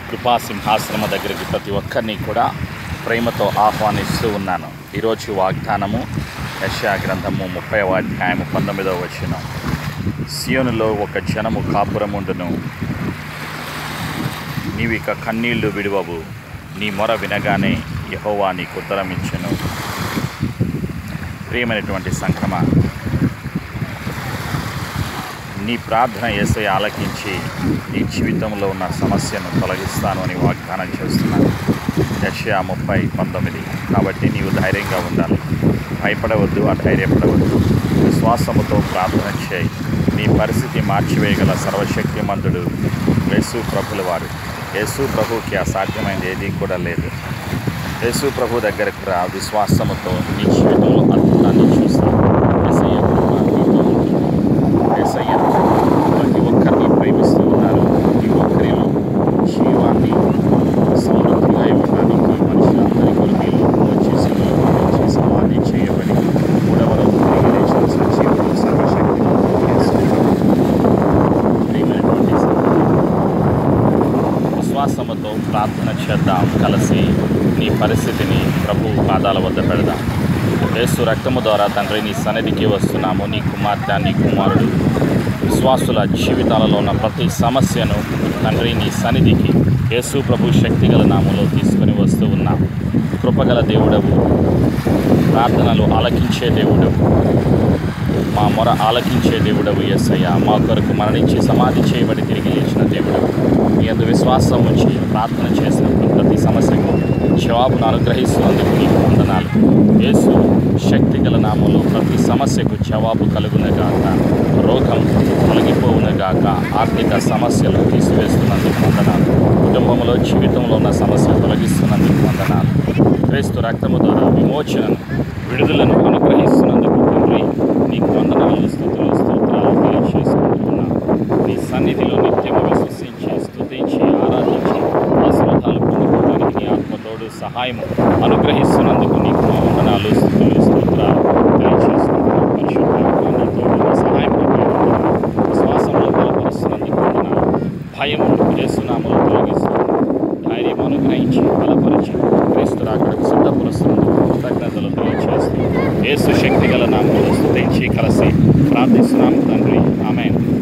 కృపా సింహాసనము దగ్గరికి ప్రతి ఒక్కరిని కూడా ప్రేమతో ఆహ్వానిస్తూ ఉన్నాను ఈరోజు వాగ్దానము యశా గ్రంథము ముప్పై అధ్యాయము పంతొమ్మిదవ వచనం సియోనులో ఒక జనము కాపురముండును నీవిక కన్నీళ్లు విడువవు నీ మొర వినగానే యహోవా నీకు ఉత్తరమిచ్చును ప్రియమైనటువంటి సంక్రమ నీ ప్రార్థన ఏసై ఆలకించి నీ జీవితంలో ఉన్న సమస్యను తొలగిస్తాను అని వాగ్దానం చేస్తున్నాను యషయా ముప్పై పంతొమ్మిది కాబట్టి నీవు ధైర్యంగా ఉండాలి భయపడవద్దు అధైర్యపడవద్దు విశ్వాసముతో ప్రార్థన చేయి నీ పరిస్థితి మార్చివేయగల సర్వశక్తిమంతుడు యేసు ప్రభుల వారు యేసు ప్రభుకి అసాధ్యమైనది ఏదీ కూడా లేదు యేసు ప్రభు దగ్గరకు రా విశ్వాసముతో నీ జీవితంలో అద్భుతాన్ని చూస్తావు యేసయ్య కృప నీతో ఉంటుంది. యేసయ్య ప్రతి ఒక్కరిని ప్రేమిస్తూ ఉన్నారు ప్రతి ఒక్కరిలో జీవాన్ని సమృద్ధిగా ఇవ్వడానికి మనుషులందరి కొరకు ఈ లోకంలో చేసి వచ్చి సమాధి చేయబడి మూడవ రోజు తిరిగి లేచిన సజీవుడు సర్వశక్తి ప్రియమైనటువంటి సహోదరులు, విశ్వాసముతో ప్రార్థన చేద్దాం కలిసి నీ పరిస్థితిని ప్రభు పాదాల వద్ద పెడదాం యేసు రక్తము ద్వారా తండ్రి నీ సన్నిధికి వస్తున్నాము నీ కుమార్తె నీ కుమారుడు విశ్వాసుల జీవితాలలో ఉన్న ప్రతి సమస్యను తండ్రి నీ సన్నిధికి యేసు ప్రభు శక్తిగల నామంలో తీసుకొని వస్తూ ఉన్నాం కృపగల దేవుడవు ప్రార్థనలు ఆలకించే దేవుడవు మా మొర ఆలకించే దేవుడవు ఎస్సయ్య మా కొరకు మరణించి సమాధి చేయబడి తిరిగి లేచిన దేవుడు మీ అందు విశ్వాసం ఉంచి ప్రార్థన చేసినప్పుడు ప్రతి సమస్యకు జవాబును అనుగ్రహిస్తున్నందుకు నీకు వందనాలు యేసు శక్తి గల నామంలో ప్రతి సమస్యకు జవాబు కలుగునగాక రోగం తొలగిపోవునగాక ఆర్థిక సమస్యలు తీసివేస్తున్నందుకు వందనాలు కుటుంబంలో జీవితంలో ఉన్న సమస్యలు తొలగిస్తున్నందుకు వందనాలు క్రీస్తు రక్తము ద్వారా విమోచనను విడుదలను అనుగ్రహిస్తున్నందుకు తండ్రి నీకు వందనాలు స్థుతులు స్తోత్రాలు తెలియజేసుకుంటున్నాను నీ సన్నిధిలో నిత్యము విశ్వసించి స్తుతించి ఆరాధించి ఆశీర్వాదాలు పొందుకోవడానికి నీ ఆత్మతోడు సహాయం అనుగ్రహిస్తున్నందుకు నీకు మా వందనాలు స్థుతులు స్తోత్రాలు తెలియజేసుకుంటున్నాను పరిశుద్ధాత్మ నీ తోడు నీ సహాయం పొందుకుంటున్నాను విశ్వాసంలో బలపరుస్తున్నందుకు వందనాలు భయం చేస్తున్నాములు తొలగిస్తున్నాను ధైర్యం అనుగ్రహించి బలపరిచి క్రీస్తు రాకడకు సిద్ధపరుస్తున్నందుకు కృతజ్ఞతలు తెలియజేస్తూ యేసు శక్తి గల నామములు స్తుతించి కలిసి ప్రార్థిస్తున్నాము తండ్రి ఆమె